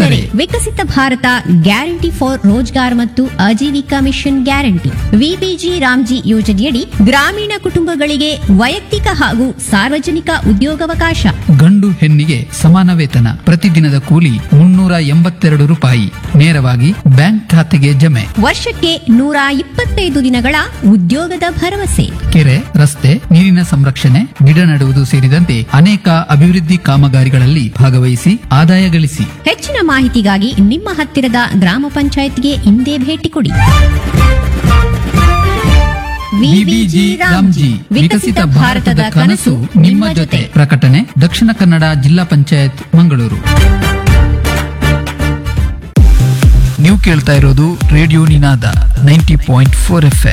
ಹೆಸರೇ Viksit Bharat guarantee for Rozgar ಮತ್ತು Ajeevika mission guarantee VBG Ramji ಯೋಜನೆಯಡಿ ಗ್ರಾಮೀಣ ಕುಟುಂಬಗಳಿಗೆ ವೈಯಕ್ತಿಕ ಹಾಗೂ ಸಾರ್ವಜನಿಕ ಉದ್ಯೋಗಾವಕಾಶ ಗಂಡು ಹೆಣ್ಣಿಗೆ ಸಮಾನ ವೇತನ ಪ್ರತಿದಿನದ ಕೂಲಿ ಮುನ್ನೂರ ಎಂಬತ್ತೆರಡು ರೂಪಾಯಿ ನೇರವಾಗಿ ಬ್ಯಾಂಕ್ ಖಾತೆಗೆ ಜಮೆ ವರ್ಷಕ್ಕೆ ನೂರ ಇಪ್ಪತ್ತೈದು ದಿನಗಳ ಉದ್ಯೋಗದ ಭರವಸೆ ಕೆರೆ ರಸ್ತೆ ನೀರಿನ ಸಂರಕ್ಷಣೆ ಗಿಡ ನೆಡುವುದು ಸೇರಿದಂತೆ ಅನೇಕ ಅಭಿವೃದ್ಧಿ ಕಾಮಗಾರಿಗಳಲ್ಲಿ ಭಾಗವಹಿಸಿ ಆದಾಯ ಗಳಿಸಿ ಹೆಚ್ಚಿನ ಮಾಹಿತಿಗಾಗಿ ನಿಮ್ಮ ಹತ್ತಿರದ ಗ್ರಾಮ ಪಂಚಾಯತ್ಗೆ ಇಂದೇ ಭೇಟಿ ಕೊಡಿ ವಿಬಿಜಿ ರಾಮ್ಜಿ ವಿಕಸಿತ ಭಾರತದ ಕನಸು ನಿಮ್ಮ ಜೊತೆ ಪ್ರಕಟಣೆ ದಕ್ಷಿಣ ಕನ್ನಡ ಜಿಲ್ಲಾ ಪಂಚಾಯತ್ ಮಂಗಳೂರು ನೀವು ಕೇಳ್ತಾ ಇರೋದು radio Ninada ninety point four F